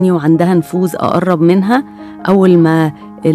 وعندها نفوذ أقرب منها أول ما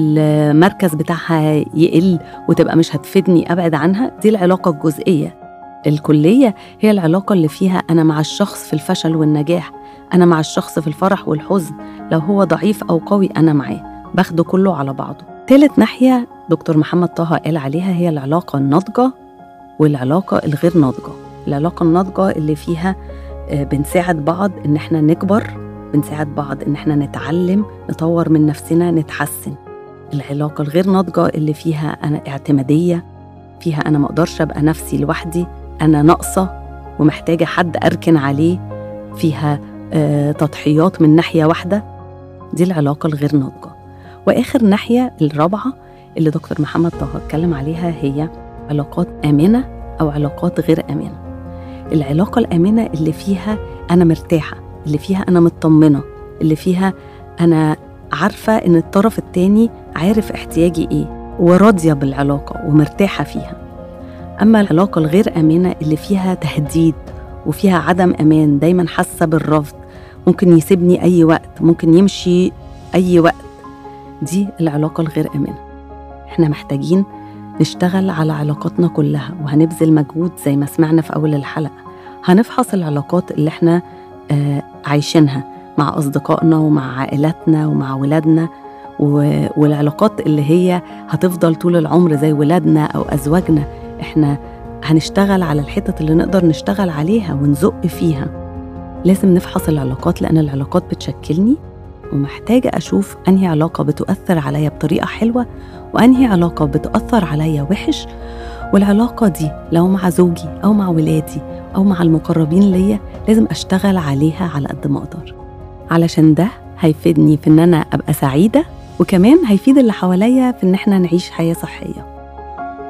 المركز بتاعها يقل وتبقى مش هتفيدني أبعد عنها دي العلاقة الجزئية الكلية هي العلاقة اللي فيها أنا مع الشخص في الفشل والنجاح أنا مع الشخص في الفرح والحزن لو هو ضعيف أو قوي أنا معاه باخده كله على بعضه تالت ناحية دكتور محمد طه قال عليها هي العلاقة الناضجة والعلاقة الغير ناضجة العلاقة الناضجة اللي فيها بنساعد بعض إن احنا نكبر بنساعد بعض إن احنا نتعلم نطور من نفسنا نتحسن العلاقة الغير ناضجة اللي فيها أنا اعتمادية فيها أنا مقدرش أبقى نفسي لوحدي أنا ناقصة ومحتاجة حد أركن عليه فيها آه تضحيات من ناحية واحدة دي العلاقة الغير ناضجة وآخر ناحية الرابعة اللي دكتور محمد طه اتكلم عليها هي علاقات آمنة أو علاقات غير آمنة العلاقة الآمنة اللي فيها أنا مرتاحة اللي فيها أنا مطمنة اللي فيها أنا عارفة إن الطرف التاني عارف احتياجي إيه وراضية بالعلاقة ومرتاحة فيها أما العلاقة الغير آمنة اللي فيها تهديد وفيها عدم أمان دايما حاسة بالرفض ممكن يسيبني أي وقت ممكن يمشي أي وقت دي العلاقة الغير آمنة إحنا محتاجين نشتغل على علاقاتنا كلها وهنبذل مجهود زي ما سمعنا في أول الحلقة هنفحص العلاقات اللي إحنا آه عايشينها مع أصدقائنا ومع عائلاتنا ومع ولادنا والعلاقات اللي هي هتفضل طول العمر زي ولادنا أو أزواجنا إحنا هنشتغل على الحتت اللي نقدر نشتغل عليها ونزق فيها لازم نفحص العلاقات لأن العلاقات بتشكلني ومحتاجة أشوف أنهي علاقة بتؤثر عليا بطريقة حلوة وأنهي علاقة بتؤثر عليا وحش والعلاقة دي لو مع زوجي أو مع ولادي أو مع المقربين ليا لازم أشتغل عليها على قد ما أقدر علشان ده هيفيدني في إن أنا أبقى سعيدة وكمان هيفيد اللي حواليا في إن إحنا نعيش حياة صحية